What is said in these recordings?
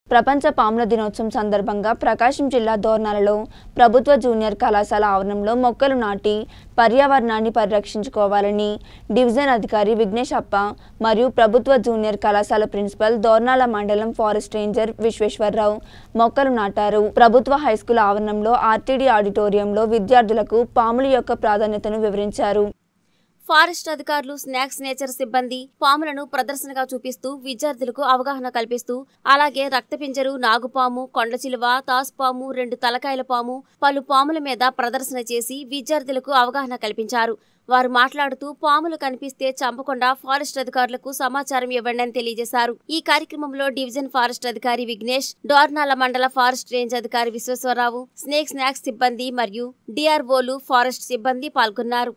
ప్రపంచ పాముల దినోత్సవం సందర్భంగా ప్రకాశం జిల్లా దోర్నాలలో ప్రభుత్వ జూనియర్ కళాశాల ఆవరణంలో మొక్కలు నాటి పర్యావరణాన్ని పరిరక్షించుకోవాలని డివిజన్ అధికారి విఘ్నేష్ అప్ప మరియు ప్రభుత్వ జూనియర్ కళాశాల ప్రిన్సిపల్ దోర్నాల మండలం ఫారెస్ట్ రేంజర్ విశ్వేశ్వరరావు మొక్కలు నాటారు ప్రభుత్వ హైస్కూల్ ఆవరణంలో ఆర్టీడీ ఆడిటోరియంలో విద్యార్థులకు పాముల యొక్క ప్రాధాన్యతను వివరించారు ఫారెస్ట్ అధికారులు స్నాక్స్ నేచర్ సిబ్బంది పాములను ప్రదర్శనగా చూపిస్తూ విద్యార్థులకు అవగాహన కల్పిస్తూ అలాగే రక్తపింజరు నాగుపాము కొండచిలువ తాసుపాము రెండు తలకాయల పాము పలు పాముల మీద ప్రదర్శన చేసి విద్యార్థులకు అవగాహన కల్పించారు వారు మాట్లాడుతూ పాములు కనిపిస్తే చంపకుండా ఫారెస్ట్ అధికారులకు సమాచారం ఇవ్వండి అని తెలియజేశారు ఈ కార్యక్రమంలో డివిజన్ ఫారెస్ట్ అధికారి విఘ్నేష్ డోర్నాల మండల ఫారెస్ట్ రేంజ్ అధికారి విశ్వేశ్వరరావు స్నేక్ స్నాక్స్ సిబ్బంది మరియు డిఆర్ఓలు ఫారెస్ట్ సిబ్బంది పాల్గొన్నారు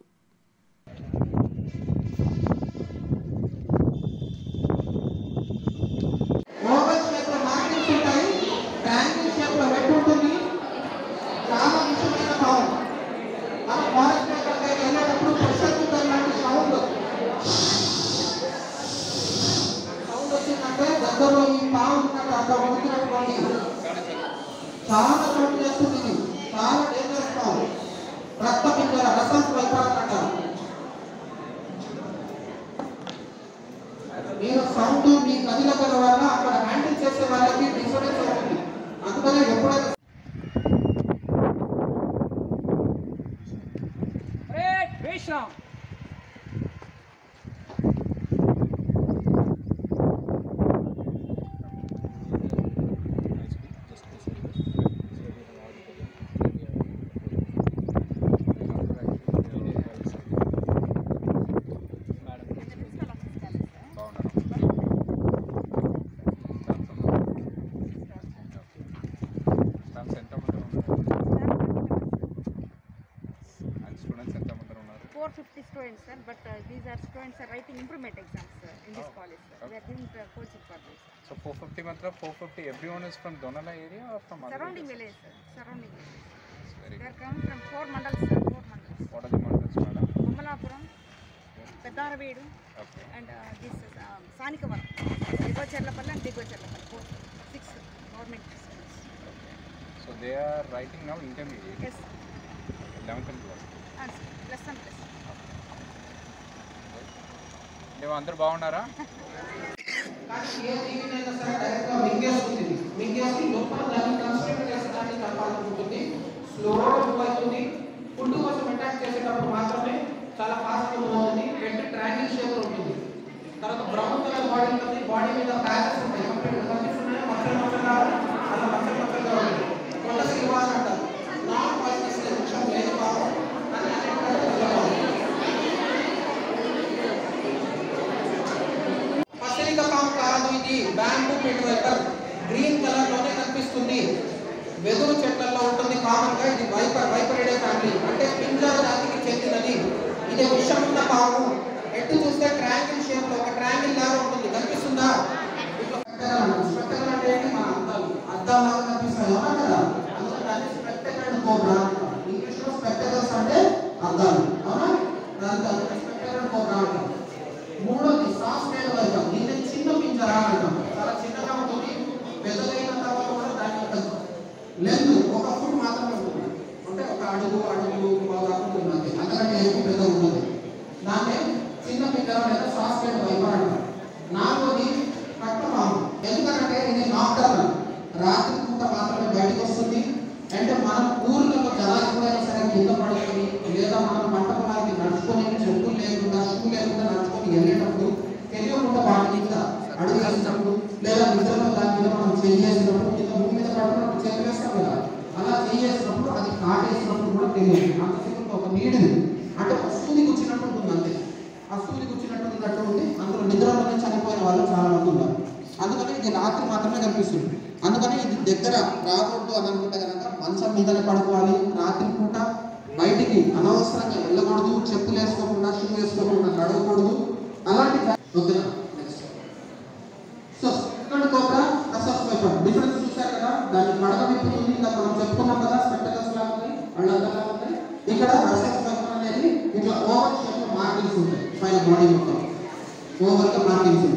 ఓవల్ షేప్ లో మార్కింగ్స్ ఉంటాయి ట్రయాంగిల్ షేప్ లో రెడ్ ఉంటుంది చాలా ముఖ్యమైన భావం మనం ఫారెస్ట్ దగ్గరికి వెళ్ళేటప్పుడు ప్రెషర్ కుక్కర్ లాంటి సౌండ్ సౌండ్ వచ్చిందంటే దగ్గరలో ఈ పాము ఉన్నట్టు అక్కడ ఉడికినటువంటి చాలా సౌండ్ చేస్తుంది ఇది చాలా డేంజరస్ పాము రక్త పింజర రసం వైపాలు అంటారు మీరు సౌండ్ మీ కదిలగల వల్ల అక్కడ హ్యాండిల్ చేసే వాళ్ళకి డిఫరెన్స్ అవుతుంది అందుకనే ఎప్పుడైనా Red Vishram. స్టూడెంట్స్ ఎంతమంది ఉన్నారు అండ్ స్టూడెంట్స్ ఎంతమంది ఉన్నారు 450 students, sir, but uh, these are students are writing improvement exams sir, in this Oh, college. Sir. We are giving uh, coaching for this. So four fifty మాత్రం four fifty every one is from Donala area from Surrounding village, sir. Surrounding village. Very They are coming from four mandals, sir. Four mandals. What are the models madam Kumalapuram, Peddaravedu, okay and uh, this is um, Sanikavaram. Digocherlapalli and Digocherlapalli. Four, six government schools. So they are writing now intermediate Yes, sir. Eleventh class And plus one plus. మేము అందరు బాగున్నారా కానీ ఏ జీవినైనా సరే direct గా మింగేస్తుంది మింగేసి లోపల దాన్ని construct చేసేదాన్ని చంపాలనుకుంటుంది స్లోగా మూవ్ అవుతుంది ఫుడ్ కోసం అటాక్ చేసేటప్పుడు మాత్రమే చాలా ఫాస్ట్ మూవ్ అవుతుంది హెడ్ ట్రాంగిల్ షేప్ లో ఉంటుంది తర్వాత బ్రౌన్ కలర్ బాడీ ఉంటుంది బాడీ మీద ప్యాచెస్ ఉంటాయి కంప్లీట్ కనిపిస్తున్నాయి మచ్చలు మచ్చలుగా అలా మచ్చలు మచ్చలుగా ఉంటుంది కొండ శ్రీవాస్ అంటారు నాన్ పాయిజనస్ విషయం లేదు పాపం కానీ అన్నిటికంటే తెల్లగా ఉంది. పసిరిక పాము కాదు ఇది bamboo pit viper green colour లోనే కనిపిస్తుంది వెదురు చెట్లలో ఉంటుంది కామన్ గా ఇది వైపర్ వైపరిడే ఫ్యామిలీ అంటే పింజర జాతికి చెందినది ఇది విషమున్న పాము ఎటు చూస్తే ట్రయాంగిల్ షేప్ లో ఒక ట్రయాంగిల్ లాగా ఉంటుంది కనిపిస్తుందా ఇట్లా spectacle అంటారు. Spectacle అంటే ఏంటి? మన అద్దాలు అద్దాలు లాగా కనిపిస్తాయి అవునా కదా అందుకని దాన్ని స్పెక్టకల్ కోబ్రా అంటారు ఇంగ్లీష్ లో స్పెక్టకల్స్ అంటే అద్దాలు అవునా దానికి స్పెక్టకల్ కోబ్రా అంటారు మూడోది సాఫ్ట్వేర్ వర్గం దీన్ని చిన్న పింజరా అంటాం చాలా చిన్నగా ఉంటుంది పెద్దదైన తర్వాత కూడా దాని యొక్క లెంత్ ఒక ఫుట్ మాత్రమే ఉంటుంది అంటే ఒక అడుగు అడుగు బాగా ఉంటుంది అంతే అంతకంటే ఎక్కువ పెద్ద ఉంటుంది దాన్ని చిన్న పింజరా లేదా సాఫ్ట్వేర్ వైపర్ అంటాం నాలుగోది కట్టపాము ఎందుకంటే ఇది నాక్టర్నల్ రాత్రి పూట మాత్రమే బయటకు వస్తుంది అంటే మనం ఊర్లలో జలా ఎప్పుడైనా సరే కింద పడుతుంది లేదా మనం పంట పొలానికి నడుచుకొని చెప్పులు లేకుండా షూ లేకుండా నడుచుకొని వెళ్ళేటప్పుడు తెలియకుండా వాటి మీద అడుగు వేసినప్పుడు లేదా నిద్రలో దాని మీద మనం చేసినప్పుడు కింద భూమి మీద పడుతున్నప్పుడు చేతి వేస్తాం కదా అలా చేసినప్పుడు అది కాటేసినప్పుడు కూడా తెలియదు అంతసేపు ఒక నీడిది అంటే ఒక సూది కూర్చున్నట్టు ఉంటుంది అంతే ఆ సూది కూర్చున్నట్టు ఉన్నట్టు ఉంది అందులో నిద్రలోనే చనిపోయిన వాళ్ళు చాలా మంది ఉన్నారు అందుకని ఇది రాత్రి మాత్రమే కనిపిస్తుంది అందుకని ఇది దగ్గర రాకూడదు అని అనుకుంటే కనుక మంచం మీదనే పడుకోవాలి రాత్రి పూట బయటికి అనవసరంగా వెళ్ళకూడదు చెప్పులు వేసుకోకుండా షూ వేసుకోకుండా నడవకూడదు అలాంటి ఫ్యా- ఓకేనా నెక్స్ట్ సో సెకండ్ కోబ్రా అసఫ్ వైపర్ డిఫరెన్స్ చూశారు కదా దాన్ని మడక విప్పుతుంది ఇంకా మనం చెప్పుకున్నాం కదా స్పెక్టకల్స్ లా ఉంది అళ్ళంతలా ఉంది ఇక్కడ అసఫ్ వైపర్ అనేది ఇట్లా ఓవర్ షేప్ మార్కింగ్స్ ఉంటాయి పైన బాడీ మొత్తం ఓవర్ గా మార్కింగ్స్